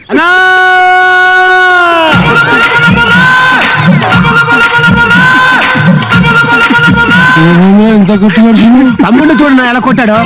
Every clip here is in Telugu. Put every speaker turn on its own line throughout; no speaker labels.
అన్నా
ఎంత కొట్టి
తమ్ముడిని చూడు నా ఎలా కొట్టాడు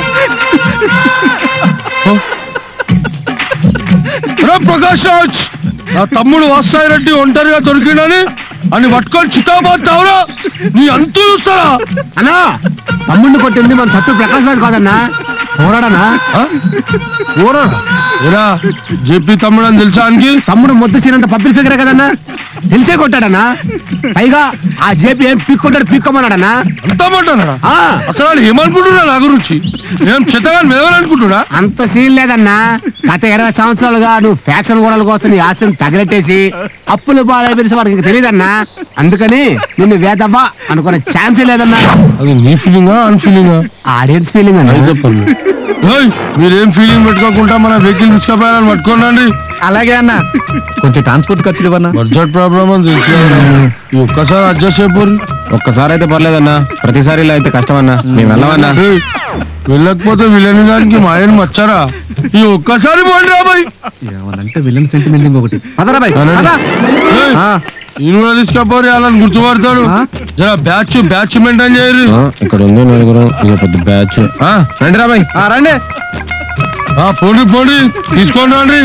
రా ప్రకాష్ రాజ్ నా తమ్ముడు వాస్తాయి రెడ్డి ఒంటరిగా దొరికిండని అని పట్టుకొని చిత్తాబాద్తావురా నీ అంతు చూస్తారా
అన్నా తమ్ముడిని కొట్టింది మన సత్తు ప్రకాశ్ రాజు కాదన్నా పోరాడనా
ఊరా ఏరా జేపీ తమ్ముడు అని తెలుసా ఆయనకి
తమ్ముడు ముద్ద సీనంత పబ్లిక్ ఫిగరే కదన్నా తెలిసే కొట్టాడన్నా పైగా ఆ జేపీ ఏం పిక్ కొట్టాడు పిక్కోమన్నాడన్నా
అంతా మాట్లాడా
ఆ,
అసలు వాళ్ళు ఏమనుకుంటున్నా నా గురించి నేను చిత్తగా మెదవాలనుకుంటున్నా
అంత సీన్ లేదన్నా గత ఇరవై సంవత్సరాలుగా నువ్వు ఫ్యాక్షన్ గోడల కోసం నీ ఆశను తగిలెట్టేసి అప్పులు బాగా వాడికి తెలియదన్నా అందుకని నిన్ను వేదవ్వా అనుకునే ఛాన్సే లేదన్నా
అది నీ ఫీలింగా అన్ ఫీలింగా
ఆడియన్స్ ఫీలింగ్ అన్నా
చెప్పండి ఏయ్, మీరేం ఫీలింగ్ పెట్టుకోకుండా మన వెహికల్ తీసుకుపోయారని పట్టుకోండి
అలాగే అన్న కొంచెం ట్రాన్స్పోర్ట్ ఖర్చులు ఇవ్వన్నా
బడ్జెట్ ప్రాబ్లం అని తెలుసు ఈ ఒక్కసారి అడ్జస్ట్ అయిపోరు
ఒక్కసారి అయితే పర్లేదన్నా ప్రతిసారి ఇలా అయితే కష్టం అన్నా మేము వెళ్ళమన్నా
ఏయ్, వెళ్ళకపోతే విలేని దానికి మా ఆయన మచ్చారా ఈ ఒక్కసారి పోండి రాబాయ్
ఏమనంటే విలన్ సెంటిమెంట్ ఒకటి పదరా బాయ్ పద. ఆ,
ఈయన కూడా తీసుకపోరు అలా గుర్తుపడతాడు జర బ్యాచ్ బ్యాచ్ మెయింటైన్ చేయరు
ఇక్కడ ఉంది నలుగురు ఇది పెద్ద బ్యాచ్ రండి రా బాయ్ రండి
ఆ, పోండి పోండి తీసుకోండి రండి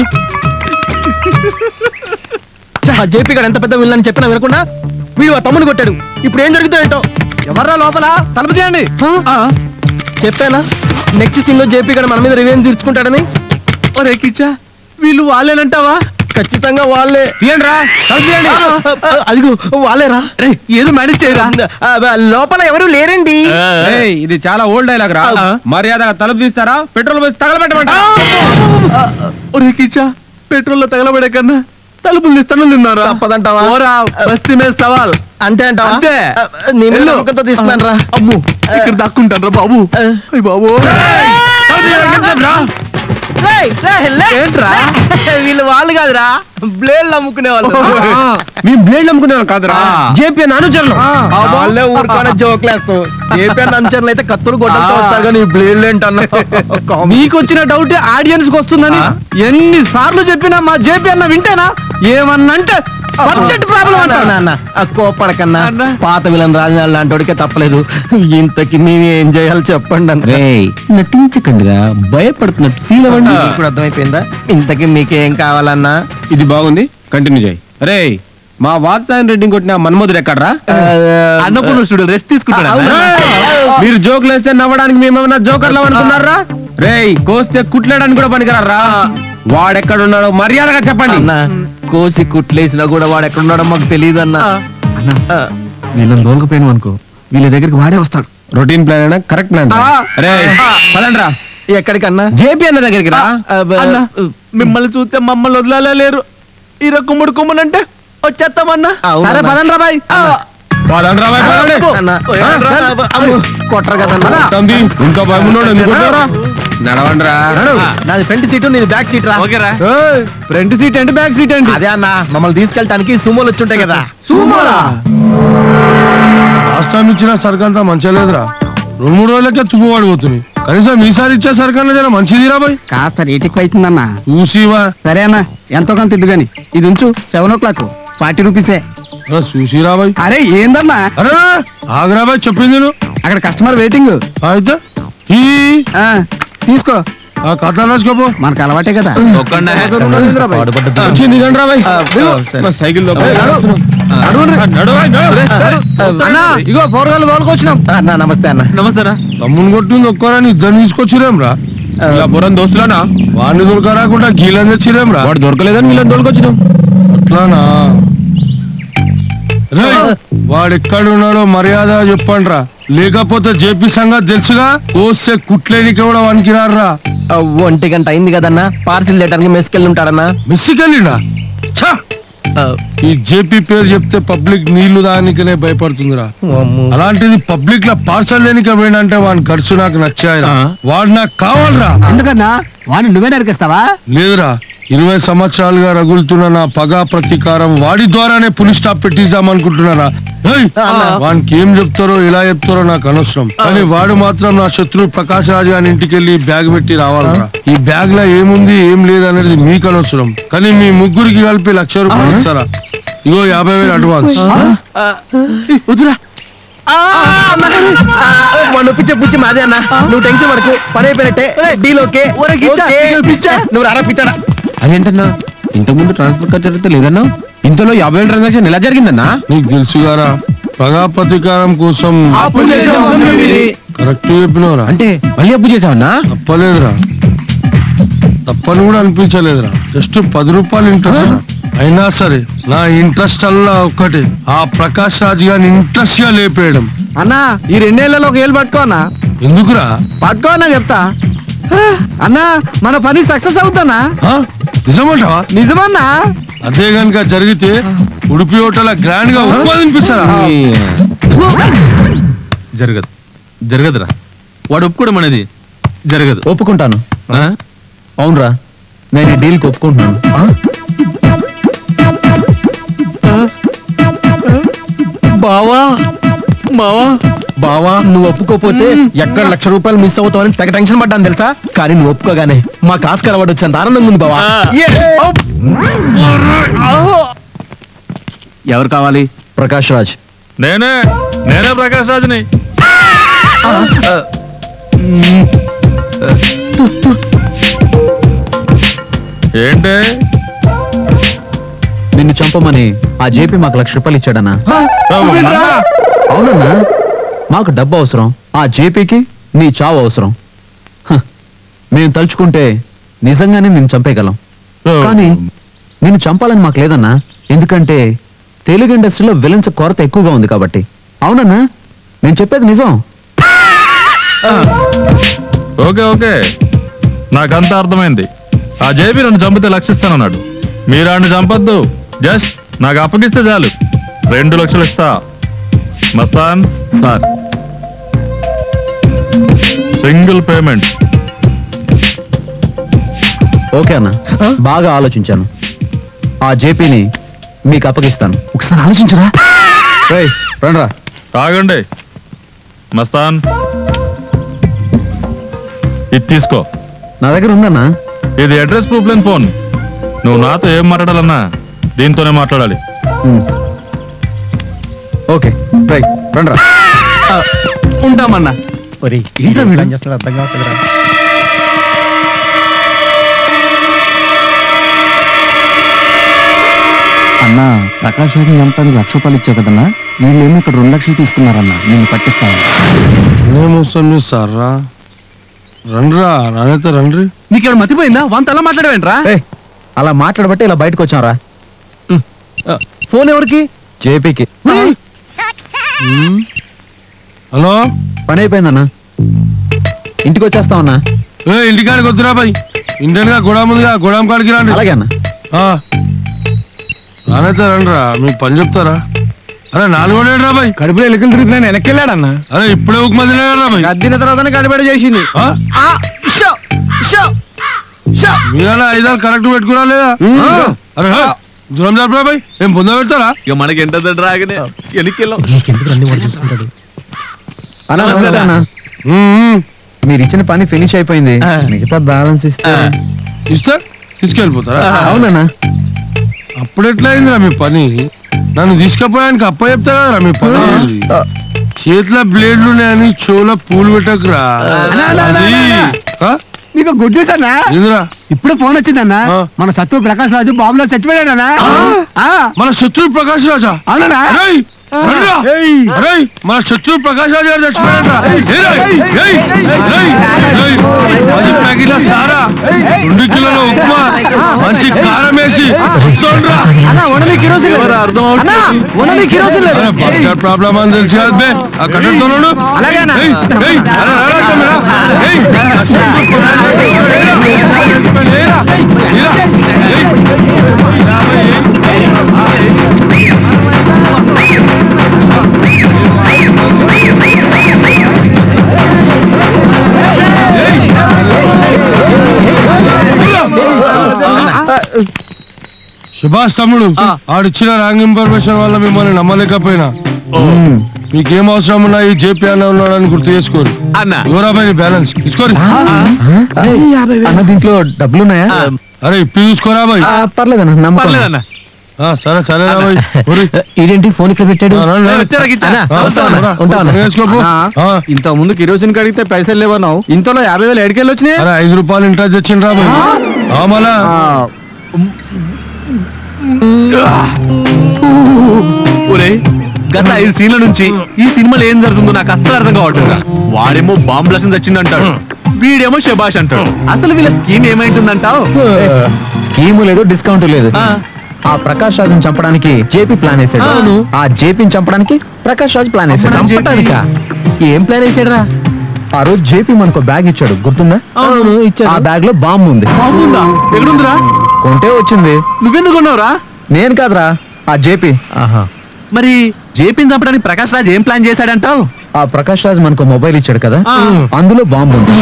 జేపీ గారు ఎంత పెద్ద విల్లని చెప్పినా వినకుండా వీడు ఆ తమ్ముని కొట్టాడు ఇప్పుడు ఏం జరుగుతుందో ఏంటో ఎవర్రా లోపల తలుపు తీయండి చెప్పానా నెక్స్ట్ సీన్ లో జేపీ గారు మన మీద రివెంజ్ తీర్చుకుంటాడని ఒరే కిచ్చా వీళ్ళు వాళ్ళేనంటావా ఖచ్చితంగా వాళ్ళే తీయండి రా తలుపు తీయండి అదిగో వాళ్ళేరా ఏదో మేనేజ్ చేయరా లోపల ఎవరు లేరండి
ఇది చాలా ఓల్డ్ డైలాగ్ రా మర్యాద తలుపు తీస్తారా పెట్రోల్ పోసి తగలబెట్టమంట
ఒరే కిచ్చా పెట్రోల్ లో తగలబడే కన్నా తలుపులు తీస్తాను నిన్నారా తప్పదంటావా బస్తీ మీద సవాల్ అంతే అంటావా అంతే నీ మీద నమ్మకంతో తీస్తున్నాను రా అమ్ము ఇక్కడ దక్కుంటాను రా బాబు బాబు ఏంట్రా వీళ్ళు వాళ్ళు కాదురా బ్లేడ్ అమ్ముకునే వాళ్ళు
మేము బ్లేడ్ అమ్ముకున్నాం కాదురా జేపీ అని అనుచరులు
వాళ్ళే ఊరుకోనే జోక్లేస్తావు ఏపీఎన్ అంచర్లు అయితే కత్తులు కొట్టలతో వస్తారు కానీ బ్లేడ్ ఏంటన్నా
మీకు వచ్చిన డౌట్ ఆడియన్స్ కి వస్తుందని ఎన్ని సార్లు చెప్పినా మా జేపీ అన్న వింటేనా ఏమన్నంటే బడ్జెట్ ప్రాబ్లం అంట
కోపడకన్నా పాత విలన్ రాజనాలు లాంటి తప్పలేదు ఇంతకి నేను ఏం చేయాలి చెప్పండి అన్న
నటించకండిరా భయపడుతున్నట్టు ఫీల్ అవ్వండి
ఇప్పుడు అర్థమైపోయిందా ఇంతకి మీకేం కావాలన్నా
ఇది బాగుంది కంటిన్యూ చేయి రే మా వాత్సాయన్ రెడ్డి కొట్టిన మన్మధుడు ఎక్కడ్రా
అన్నపూర్ణ స్టూడియో రెస్ట్ తీసుకుంటాడు
మీరు జోకులు వేస్తే నవ్వడానికి మేమేమన్నా జోకర్లు అనుకున్నారా రేయ్ కోస్తే కుట్లేయడానికి కూడా పనికిరారా వాడెక్కడున్నాడో మర్యాదగా చెప్పండి
అన్న కోసి కుట్లేసినా కూడా వాడు ఎక్కడున్నాడో మాకు తెలియదు అన్న
నేను దోలకపోయాను అనుకో వీళ్ళ దగ్గరికి వాడే వస్తాడు రొటీన్ ప్లాన్ అయినా కరెక్ట్ ప్లాన్ రే పదండ్రా
ఎక్కడికన్నా
జేపీ అన్న దగ్గరికి రా
అన్న మిమ్మల్ని చూస్తే మమ్మల్ని వదిలేలా లేరు ఈర కుమ్ముడు కుమ్ముడంటే వచ్చేస్తామన్నా
సరే పదండ్రా బాయ్ పదండ్రా బాయ్ పదండి
కొట్టరు కదన్నా
తంబి ఇంకా భయం ఉన్నాడు ఎందుకు కొట్టావురా? నడవండ్రా
నాది ఫ్రంట్ సీటు నీది బ్యాక్ సీట్ రా
ఫ్రంట్ సీట్ అంటే బ్యాక్ సీట్ అండి
అదే అన్న మమ్మల్ని తీసుకెళ్ళటానికి సుమోలు వచ్చి ఉంటాయి కదా
సుమోలా
లాస్ట్ టైం ఇచ్చిన సరుకు అంతా మంచిగా లేదురా రెండు మూడు రోజులకే తుమ్ము పడిపోతుంది కనీసం ఈసారి ఇచ్చే సరుకు అన్న జర మంచిదిరా బాయ్
కాస్త రేట్ ఎక్కువ అవుతుందన్నా
చూసివా
సరే అన్న ఎంతో కొంత ఇద్దు గాని ఇది ఉంచు సెవెన్ ఓ క్లాక్ ఫార్టీ రూపీసే
రా చూసిరా బాయ్
అరే ఏందన్నా
అరే ఆగరా బాయ్ చెప్పింది నువ్వు
అక్కడ కస్టమర్ వెయిటింగ్
అయితే ఈ
ఆ, తీసుకో
ఆ కథ రాసుకోపో
మనకు అలవాటే కదా
వచ్చింది దిగండ్రా బాయ్
సైకిల్
అన్నా ఇగో పోరగాళ్ళు తోలుకొచ్చినాం
అన్న నమస్తే అన్న
నమస్తే
తమ్ముని కొట్టింది ఒక్కరని ఇద్దరు తీసుకొచ్చిరేం రా
ఇలా బురం దోస్తులానా
వాడిని దొరకరాకుండా గీలని తెచ్చిరేం రా
వాడు దొరకలేదని వీళ్ళని దొరకొచ్చినాం
అట్లానా రేయ్, వాడెక్కడ ఉన్నాడో మర్యాద చెప్పండి రా లేకపోతే జేపీ సంగతి తెలుసుగా కోస్తే కుట్లేనికి కూడా వనికిరారా
ఆ, ఒంటి గంట అయింది కదన్నా పార్సిల్ చేయడానికి మెస్కెళ్ళి ఉంటాడన్నా
మిస్సికెళ్ళినా ఛ! ఈ జేపీ పేరు చెప్తే పబ్లిక్ నీళ్లు దానికనే భయపడుతుందిరా అలాంటిది పబ్లిక్ లో పార్సల్ లేనిక పోయినంటే వాని ఖర్చు నాకు నచ్చాయిరా వాడు నాకు కావాలరా
ఎందుకన్నా వాడిని నువ్వే నరికిస్తావా
లేదురా ఇరవై సంవత్సరాలుగా రగులుతున్న నా పగా ప్రతీకారం వాడి ద్వారానే పులి స్టాప్ పెట్టిద్దాం అనుకుంటున్నారా ఏయ్,
అన్న.
వానికి ఏం చెప్తారో ఇలా చెప్తారో నాకు అనవసరం కానీ వాడు మాత్రం నా శత్రువు ప్రకాష్ రాజు గారి ఇంటికి వెళ్ళి బ్యాగ్ పెట్టి రావాలరా ఈ బ్యాగ్ లో ఏముంది ఏం లేదు అనేది మీకు అనవసరం కానీ మీ ముగ్గురికి కలిపి లక్ష రూపాయలు ఇస్తారా ఇగో యాభై వేలు అడ్వాన్స్
వద్దురా వాడు పిచ్చ పుచ్చి మాదే అన్న నువ్వు టెన్షన్ పడకు పని అయిపోయినట్టే డీల్ ఓకే ఓకే. నువ్వు రారా పిచ్చారా
అదేంటన్నా ఇంతకుముందు ట్రాన్స్పోర్ట్ ఖర్చు జరిగితే లేదన్నా ఇంతలో యాభై వేల ట్రాన్సాక్షన్ ఎలా జరిగిందన్నా
నీకు తెలుసు గారా పగా ప్రతీకారం కోసం కరెక్ట్ చెప్పినవరా
అంటే మళ్ళీ అప్పు చేసావన్నా
తప్పలేదురా తప్పని కూడా అనిపించలేదురా జస్ట్ పది రూపాయలు ఇంట్రెస్ట్ అయినా సరే నా ఇంట్రెస్ట్ అల్లా ఒక్కటి ఆ ప్రకాష్ రాజ్ గారిని ఇంట్రెస్ట్ గా లేపేయడం
అన్నా ఈ రెండేళ్లలో ఒక ఏళ్ళు పట్టుకో అన్నా
ఎందుకురా
పట్టుకో అన్నా చెప్తా అన్నా మన పని సక్సెస్ అవుతానా
ఆ? నిజమంటావా
నిజమన్నా
అదే గనుక జరిగితే ఉడిపి హోటల్ గ్రాండ్ గా ఉత్పాదింపిస్తారా
జరగదు జరగదురా వాడు ఒప్పుకోవడం అనేది జరగదు
ఒప్పుకుంటాను
ఆ?
అవునరా నేను ఈ డీల్కి ఒప్పుకుంటున్నాను బావా బావా బావా నువ్వు ఒప్పుకోపోతే ఎక్కడ లక్ష రూపాయలు మిస్ అవుతావని తెగ టెన్షన్ పడ్డాను తెలుసా కానీ నువ్వు ఒప్పుకోగానే మా కాస్కర్ అవార్డు వచ్చేంత ఆనందంగా ఉంది బావా
ఎవరు కావాలి
ప్రకాష్ రాజ్
నేనే నేనే ప్రకాష్ రాజుని ఏంటే
నిన్ను చంపమని ఆ జేపీ మాకు లక్ష రూపాయలు ఇచ్చాడన్నా అవునన్నా మాకు డబ్బు అవసరం ఆ జేపీకి నీ చావు అవసరం హ, మేము తలుచుకుంటే నిజంగానే నేను చంపేయగలం కానీ నిన్ను చంపాలని మాకు లేదన్నా ఎందుకంటే తెలుగు ఇండస్ట్రీలో విలన్స్ కొరత ఎక్కువగా ఉంది కాబట్టి అవునన్నా నేను చెప్పేది నిజం
ఓకే ఓకే నాకంతా అర్థమైంది ఆ జేబీ నన్ను చంపితే లక్షిస్తానన్నాడు మీరు ఆడిని చంపొద్దు జస్ట్ నాకు అప్పగిస్తే చాలు రెండు లక్షలు ఇస్తా Mastan
sir
single payment
okay అన్న బాగా ఆలోచించాను ఆ జేపీని మీకు అప్పగిస్తాను ఒకసారి ఆలోచించరా రండ్రా
తాగండి మస్తాన్ ఇది తీసుకో
నా దగ్గర ఉందన్నా
ఇది అడ్రస్ ప్రూఫ్ లేని ఫోన్ నువ్వు నాతో ఏం మాట్లాడాలన్నా దీంతోనే మాట్లాడాలి
ఉమ్. ఓకే రైట్ రండ్రా ఉంటామన్నా చేస్తున్నాడు అర్థం కావట్లేదురా
అన్నా ప్రకాష్ రాజు చంపడానికి లక్ష రూపాయలు ఇచ్చావు కదన్నా వీళ్ళేమో ఇక్కడ రెండు లక్షలు తీసుకున్నారన్నా నేను పట్టిస్తాను
ఏమొస్తాం సార్రా రండ్రా నానైతే రండ్రి
నీకేమైనా మతిపోయిందా వంత అలా మాట్లాడవేంట్రా అలా మాట్లాడబట్టి ఇలా బయటకు వచ్చాంరా ఫోన్ ఎవరికి జేపీకి
హలో
పని అయిపోయిందన్నా ఇంటికి వచ్చేస్తామన్నా
ఏ ఇంటికాడికి వద్దురా బాయ్ ఇండియన్ గా గొడవ ముందుగా గొడవ కాడికి రండి
అలాగే అన్న
ఆ. నానైతే రండిరా మీకు పని చెప్తారా అరే నాలుగో రా బాయ్
కడుపులో ఎలుకలు తిరుగుతున్నాయి వెనక్కి వెళ్ళాడన్నా
అరే ఇప్పుడే ఒక మంది రా బాయ్
గద్దిన తర్వాత గడిబడి చేసింది
ఆ? మీరన్నా ఐదారు కరెక్ట్ పెట్టుకురా లేదా ఆ? అరే హే, దూరం జరపరా బాయ్ ఏం పొంద పెడతారా
ఇక మనకి ఎంత డ్రాగనే ఎనికెళ్ళాం
అన్న, నమస్తే అన్న.
ఉమ్, ఉమ్.
మీరు ఇచ్చిన పని ఫినిష్ అయిపోయింది మిగతా బ్యాలెన్స్ ఇస్తే
ఇస్తే తీసుకెళ్ళిపోతారా
అవునన్నా
అప్పుడు ఎట్లా అయిందిరా మీ పని నన్ను తీసుకుపోయానికి అప్ప చెప్తా కదరా మీ పని చేతిలో బ్లేడ్లు ఉన్నాయని చెవులో పూలు పెట్టకురా అది ఆ?
నీకు గుడ్ న్యూస్ అన్నా
ఏందిరా
ఇప్పుడు ఫోన్ వచ్చిందన్నా
ఆ.
మన సత్తు ప్రకాష్ రాజు బాబులో చచ్చిపోయాడన్నా ఆ,
మన శత్రువు ప్రకాష్ రాజా
అవునన్నా
అరేయ్! రండిరా! అరేయ్! మన శత్రువు ప్రకాష్ రాజు గారు చచ్చిపోయాడరా ఏయ్! ఏయ్! ఏయ్! ఏయ్! పది ప్యాకెట్ల సారా రెండు కిలోల ఉప్మా మంచి కారం వేసి వస్తుండ్రా. అరే, బడ్జెట్ ప్రాబ్లం అని తెలిసి కాదు బే. ఆ కట్టెలతో నోడు. ఏయ్! ఏయ్! అరే, అరే, తమ్ముడా. ఏయ్! ఏరా! ఏరా! ఏయ్! సుభాష్ తమ్ముడు ఆడిచ్చిన రాంగ్ ఇన్ఫర్మేషన్ వల్ల మిమ్మల్ని నమ్మలేకపోయినా మీకేం అవసరం ఉన్నా ఈ జేపీ అన్న ఉన్నాడని గుర్తు చేసుకోరు
అన్న
ఎవరాబాయి బ్యాలెన్స్ తీసుకోరు
అన్న దీంట్లో డబ్బులున్నాయా
అరే ఇప్పి చూసుకోరా బాయ్
పర్లేదన్న నమ్మకం
పర్లేదన్న
ఆ, సరే సరే రా బాయ్ ఒరి.
ఇదేంటి ఫోన్ ఇక్కడ పెట్టాడు
ఆ, రండి, రండి.
వచ్చారా గిచ్చా?
అన్న,
ఆ,
వస్తా అన్న,
రా,
ఉంటా అన్న.
వేసుకోపో. ఆ,
ఇంత ముందు కిరోసిన్ అడిగితే పైసలు లేవన్నావు ఇంతలో యాభై వేలు ఎడికెళ్ళి వచ్చినాయి
అరే ఐదు రూపాయలు ఇంటర్ తెచ్చిండ్రా బాయ్ ఆ, మళ్ళా
ఒరే గత ఐదు సీన్ల నుంచి ఈ సినిమాలో ఏం జరుగుతుందో నాకు అస్సలు అర్థం కావట్లేదు వాడేమో బాంబ్ బ్లాస్ట్ తెచ్చిందంటాడు వీడేమో శబాష్ అంటాడు అసలు వీళ్ళ స్కీమ్ ఏమైంటుందంటావు
స్కీము లేదు డిస్కౌంట్ లేదు
ఆ.
ఆ ప్రకాష్ రాజుని చంపడానికి జేపీ ప్లాన్ వేసాడు
అవును.
ఆ జేపీని చంపడానికి ప్రకాష్ రాజు ప్లాన్ వేసాడు
చంపడానికి
చంపడానికా? ఏం ప్లాన్ వేసాడు ఆ రోజు జేపీ మనకు బ్యాగ్ ఇచ్చాడు గుర్తుందా
అవును,
ఇచ్చాడు ఆ బ్యాగ్ లో బాంబు ఉంది
బాగుందా ఎక్కడుందిరా
కొంటే వచ్చింది
నువ్వెందుకు కొన్నావురా
నేను కాదురా ఆ జేపీ
మరి జేపీని చంపడానికి ప్రకాష్ రాజ్ ఏం ప్లాన్ చేశాడంటావు
ఆ ప్రకాష్ రాజు మనకు మొబైల్ ఇచ్చాడు కదా
ఆ.
అందులో బాంబు ఉంది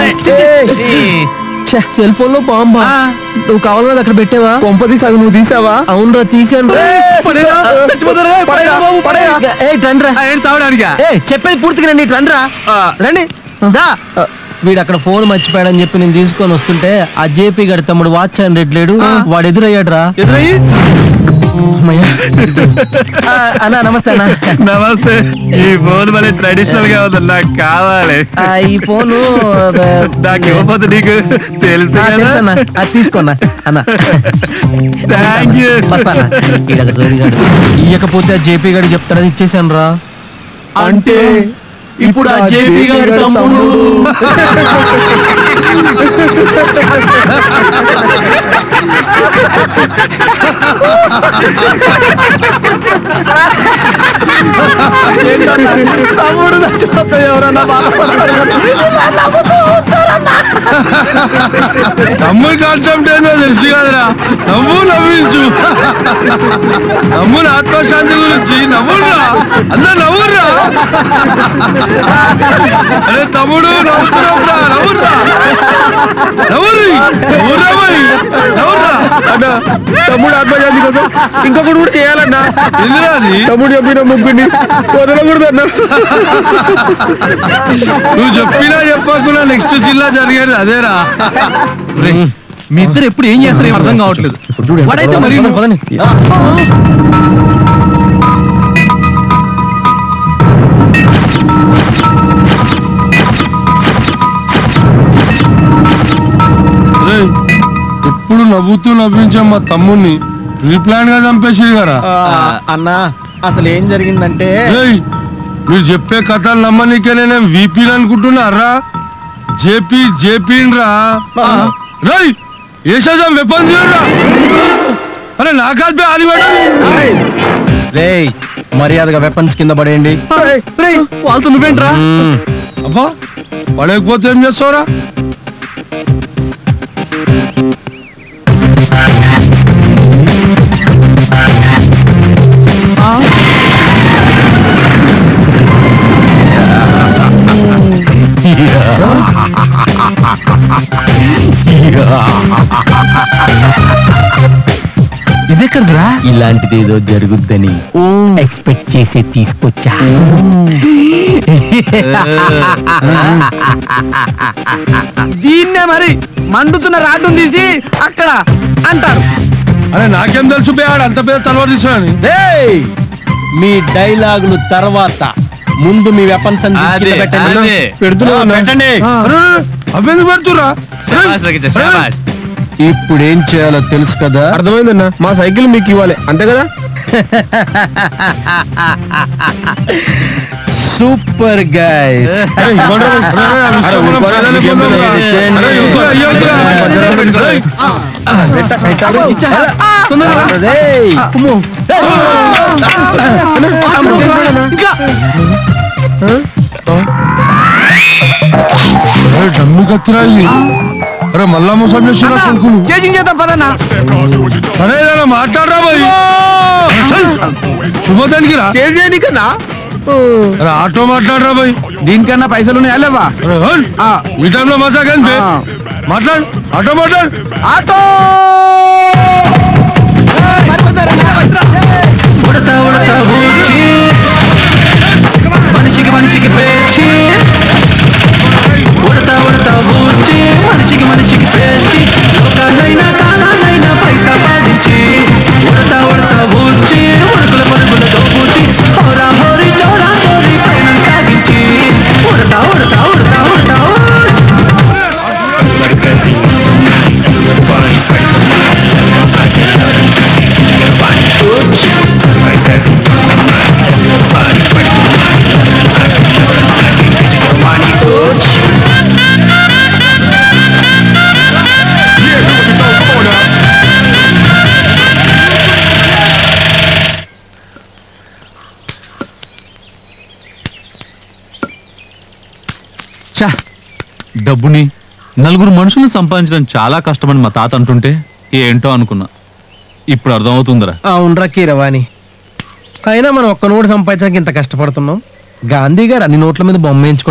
సెల్ ఫోన్ లో బాంబా
ఆ.
నువ్వు కావాలన్నది అక్కడ పెట్టావా కొంపదీసి అది నువ్వు తీసావా అవునరా తీసాను
పడేరా, చచ్చిపోతారా, పడేరా బాబు, పడేరా. ఆ, ఏంటి చావడానికా
చెప్పేది పూర్తిగా రండి ఇటు రండిరా
ఆ,
రండి దా వీడు అక్కడ ఫోన్ మర్చిపోయాడని చెప్పి నేను తీసుకొని వస్తుంటే ఆ జేపీ గడి తమ్ముడు వాచ్ అండ్ రెడ్ లేడు వాడు ఎదురయ్యాడు రా
ఎదురయ్యి
అన్నా నమస్తే అన్న
నమస్తే ఈ ఫోన్ మళ్ళీ ట్రెడిషనల్ గా ఉంది నాకు కావాలి
ఆ, ఈ ఫోను ఆ,
నాకు ఇవ్వకపోతే నీకు తెలుసు
ఆ, తెలుసు అన్న అది తీసుకోన్నా అన్న
థ్యాంక్ యూ
వస్తానా ఈడొక సోదిగాడు. ఇయ్యకపోతే ఆ జేపీ గారు చెప్తాడని ఇచ్చేసాను రా
అంటే ఇప్పుడు ఆ జేపీ గారి తమ్ముడు
తమ్ముడు చచ్చిపోతే ఎవరన్నా
తమ్ముడు కాన్సెప్ట్ ఏందో తెలుసు కదరా నవ్వు నవ్వించు నవ్వుల ఆత్మశాంతి గురించి నవ్వురా అందరు నవ్వుర్రా అరే తమ్ముడు నవ్వుతున్నావురా నవ్వుర్రా నవ్వురి నవ్వుర్రా మరి నవ్వుర్రా
తమ్ముడు ఆత్మశాంతి కోసం ఇంకొకటి కూడా చేయాలన్నా
ఎందురా అది
తమ్ముడు చెప్పిన ముగ్గురిని వదలకూడదన్నా
నువ్వు చెప్పినా చెప్పకుండా నెక్స్ట్ జిల్లా జరిగేది అదేరా
మీ ఇద్దరు ఎప్పుడు ఏం చేస్తారు ఏం అర్థం కావట్లేదు వాడైతే మరి
రేయ్, ఎప్పుడు నవ్వుతూ నవ్వించే మా తమ్ముడిని ప్లాన్ గా చంపేసి కదా
అన్నా అసలు ఏం జరిగిందంటే
ఏయ్, మీరు చెప్పే కథలు నమ్మనీకే నేను వీపీ అనుకుంటున్నారా జేపీ జేపీ రా రై ఏసేజం వెపన్ చూడరా అరే నాకాద్మే ఆది
రేయ్ మర్యాదగా వెపన్స్ కింద పడేయండి
వాళ్ళతో నువ్వేంట్రా
అబ్బా పడకపోతే ఏం చేస్తావురా
ఇదెక్కడరా ఇలాంటిది ఏదో జరుగుద్దని ఎక్స్పెక్ట్ చేసి తీసుకొచ్చా దీన్నే మరి మండుతున్న రాడ్డును తీసి అక్కడ అంటారు
అరే నాకేం తెలుసు బే ఆడు అంత పెద్ద తలవారు తీసుకుని
ఏయ్! మీ డైలాగులు తర్వాత ముందు మీ వెపన్స్
అదే, అదే.
పెట్టండి
అవెందుకు పెడుతురా
శభాష్ రకిత, శభాష్.
ఇప్పుడు ఏం చేయాలో తెలుసు కదా
అర్థమైందన్నా మా సైకిల్ మీకు ఇవ్వాలి అంతే కదా
సూపర్ గైస్
డమ్మి కత్తిరా ఇవి. అరే మళ్ళా మోసం చేస్తున్నా కొడుకులు
చేసింగ్ చేద్దాం పదన్నా
అరే ఏదైనా మాట్లాడరా బాయ్ శుభోదానికి రా
చేసేది కన్నా
అరే ఆటో మాట్లాడరా బాయ్
దీనికన్నా పైసలు ఉన్నాయా లేవా
అరే హల్. ఈ టైంలో మజా కానీ మాట్లాడు ఆటో మాట్లాడు
ఆటో
ఉడతా ఉడతా ఊచి డబ్బుని నలుగురు మనుషుల్ని సంపాదించడం చాలా కష్టమని మా తాత అంటుంటే ఏంటో అనుకున్నా ఇప్పుడు అర్థమవుతుందిరా
అవునరా కీరవాణి అయినా మనం ఒక్క నోటు సంపాదించడానికి ఇంత కష్టపడుతున్నాం గాంధీ గారు అన్ని నోట్ల మీద బొమ్మ వేయించుకో